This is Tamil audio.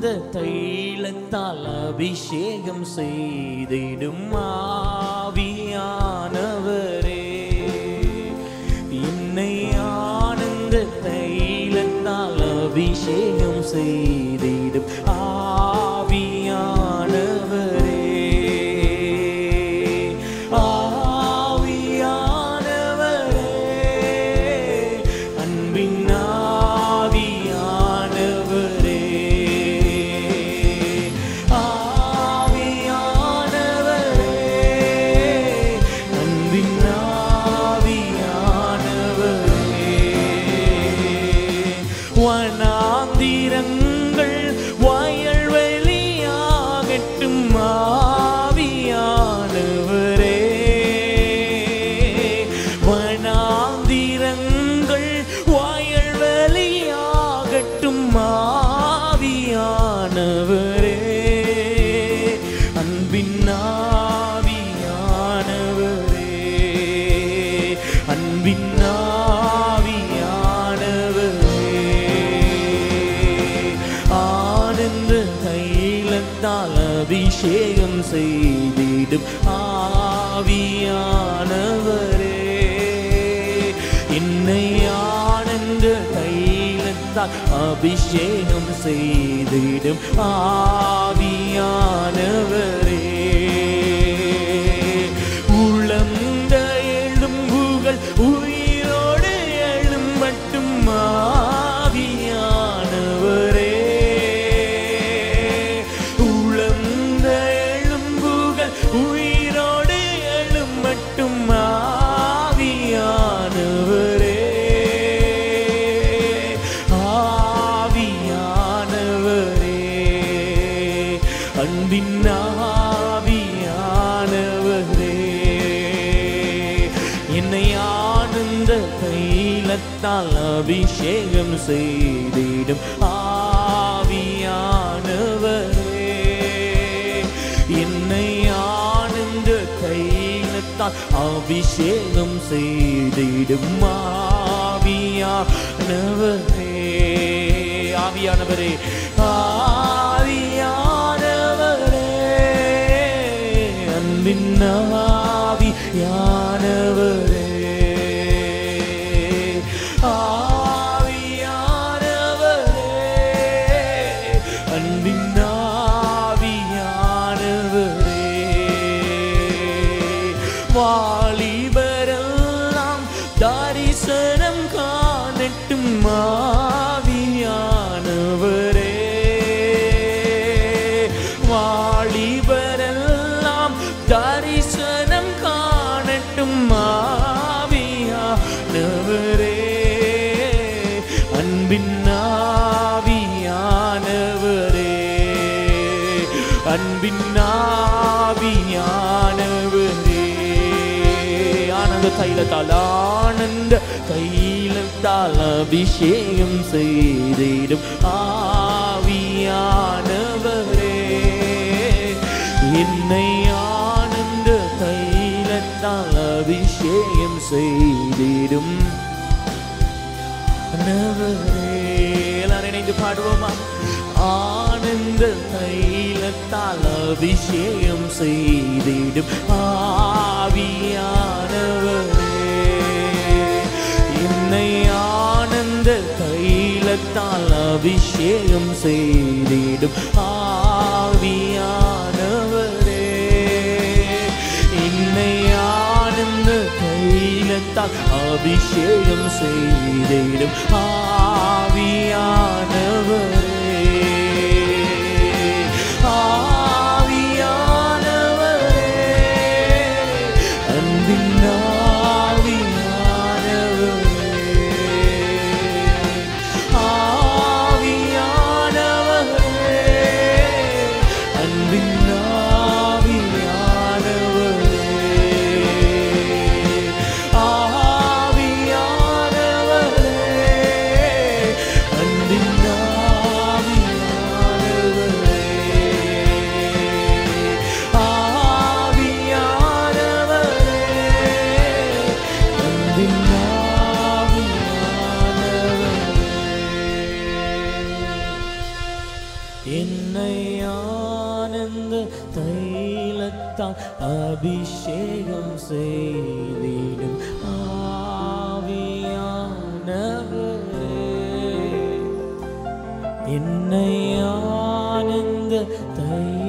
ஆனந்த தைலத்தால் அபிஷேகம் செய்திடும் ஆவியானவரே என்னை ஆனந்த தைலத்தால் அபிஷேகம் செய்திடும் ஆவியானவரே ஆவியானவரே அன்பின் ஆவியானவரே ஆவியானவரே அன்பின் ஆவியானவரே வனாந்திரங்கள் வயல்வெளியாகட்டும் ஆவியானவரே வனாந்திரங்கள் வயல்வெளியாகட்டும் ஆவியானவரே அன்பின் ஆவியானவரே அன்பின் ஆவியானவரே ஆனந்த தைலத்தால் அபிஷேகம் செய்திடும் ஆவியானவரே என்னை ஆனந்த தைலத்தால் அபிஷேகம் செய்திடும் ஆவியானவரே உளந்த எலும்புகள் உயிரோடு எழும் மட்டும் ஆவியானவரே உளந்த எலும்புகள் உயிரோடு எழும் மட்டும் ஆவியானவரே ஆவியானவரே அன்பின் ஆவியானவரே என்னை ஆனந்த தைலத்தால் அபிஷேகம் செய்திடும் ஆவியானவரே என்னை ஆனந்த தைலத்தால் அபிஷேகம் செய்திடும் ஆவியானவரே ஆவியானவரே ஆவியானவரே அன்பின் ஆவியானவரே ஆவியானவரே அன்பின் ஆவியானவரே வாலிபரெல்லாம் தரிசனம் காணட்டும் ஆவியானவரே வாலிபரெல்லாம் தரிசனம் காணட்டும் ஆவியானவரே அன்பின் ஆவியானவரே அன்பின் ஆவியானவரே ஆனந்த தைலத்தால் ஆனந்த தைலத்தால் அபிஷேகம் செய்திடும் ஆவியானவரே என்னை ஆனந்த தைலத்தால் அபிஷேகம் செய்திடும் ஆனவரே எல்லாரும் இணைந்து பாடுவோமா ஆனந்த தைலத்தால் அபிஷேகம் செய்திடும் ஆவியானவரே என்னை ஆனந்த தைலத்தால் அபிஷேகம் செய்திடும் ஆவியானவரே என்னை ஆனந்த தைலத்தால் அபிஷேகம் செய்திடும் ஆவியானவரே ஆவியானவரே அன்பின் ஆவியானவரே ஆவியானவரே அன்பின் ஆவியானவரே ஆவியானவரே அன்பின் என்னை ஆனந்த தைலத்தால் அபிஷேகம் செய்திடும் ஆவியானவரே என்னை ஆனந்த தை